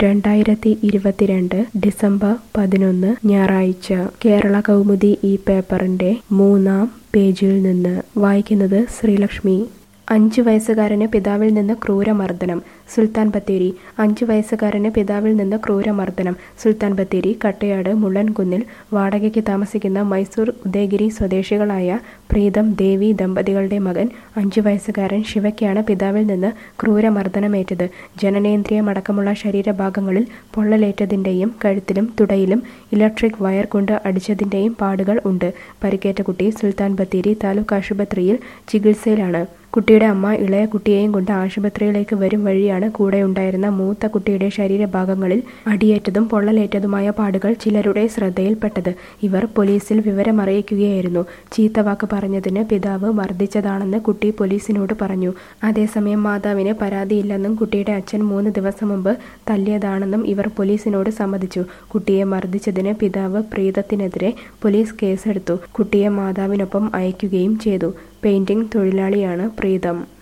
രണ്ടായിരത്തി ഇരുപത്തിരണ്ട് ഡിസംബർ പതിനൊന്ന് ഞായറാഴ്ച കേരള കൗമുദി ഈ പേപ്പറിന്റെ മൂന്നാം പേജിൽ നിന്ന് വായിക്കുന്നത് ശ്രീലക്ഷ്മി അഞ്ചു വയസ്സുകാരന് പിതാവിൽ നിന്ന് ക്രൂരമർദ്ദനം സുൽത്താൻ ബത്തേരി അഞ്ചു വയസ്സുകാരന് പിതാവിൽ നിന്ന് ക്രൂരമർദ്ദനം സുൽത്താൻ ബത്തേരി കട്ടയാട് മുള്ളൻകുന്നിൽ വാടകയ്ക്ക് താമസിക്കുന്ന മൈസൂർ ഉദയഗിരി സ്വദേശികളായ പ്രീതം ദേവി ദമ്പതികളുടെ മകൻ അഞ്ചു വയസ്സുകാരൻ ശിവയ്ക്കാണ് പിതാവിൽ നിന്ന് ക്രൂരമർദ്ദനമേറ്റത് ജനനേന്ദ്രിയമടക്കമുള്ള ശരീരഭാഗങ്ങളിൽ പൊള്ളലേറ്റതിന്റെയും കഴുത്തിലും തുടയിലും ഇലക്ട്രിക് വയർ കൊണ്ട് അടിച്ചതിന്റെയും പാടുകൾ ഉണ്ട് പരിക്കേറ്റ കുട്ടി സുൽത്താൻ ബത്തേരി താലൂക്ക് ആശുപത്രിയിൽ ചികിത്സയിലാണ് കുട്ടിയുടെ അമ്മ ഇളയ കുട്ടിയെയും കൊണ്ട് ആശുപത്രിയിലേക്ക് വരും വഴിയാണ് കൂടെയുണ്ടായിരുന്ന മൂത്ത കുട്ടിയുടെ ശരീരഭാഗങ്ങളിൽ അടിയേറ്റതും പൊള്ളലേറ്റതുമായ പാടുകൾ ചിലരുടെ ശ്രദ്ധയിൽപ്പെട്ടത് ഇവർ പോലീസിൽ വിവരമറിയിക്കുകയായിരുന്നു ചീത്തവാക്ക് പറഞ്ഞതിന് പിതാവ് മർദ്ദിച്ചതാണെന്ന് കുട്ടി പോലീസിനോട് പറഞ്ഞു അതേസമയം മാതാവിന് പരാതിയില്ലെന്നും കുട്ടിയുടെ അച്ഛൻ മൂന്ന് ദിവസം മുമ്പ് തല്ലിയതാണെന്നും ഇവർ പോലീസിനോട് സമ്മതിച്ചു കുട്ടിയെ മർദ്ദിച്ചതിന് പിതാവ് പ്രീതത്തിനെതിരെ പോലീസ് കേസെടുത്തു കുട്ടിയെ മാതാവിനൊപ്പം അയക്കുകയും ചെയ്തു പെയിന്റിംഗ് തൊഴിലാളിയാണ് പ്രീതം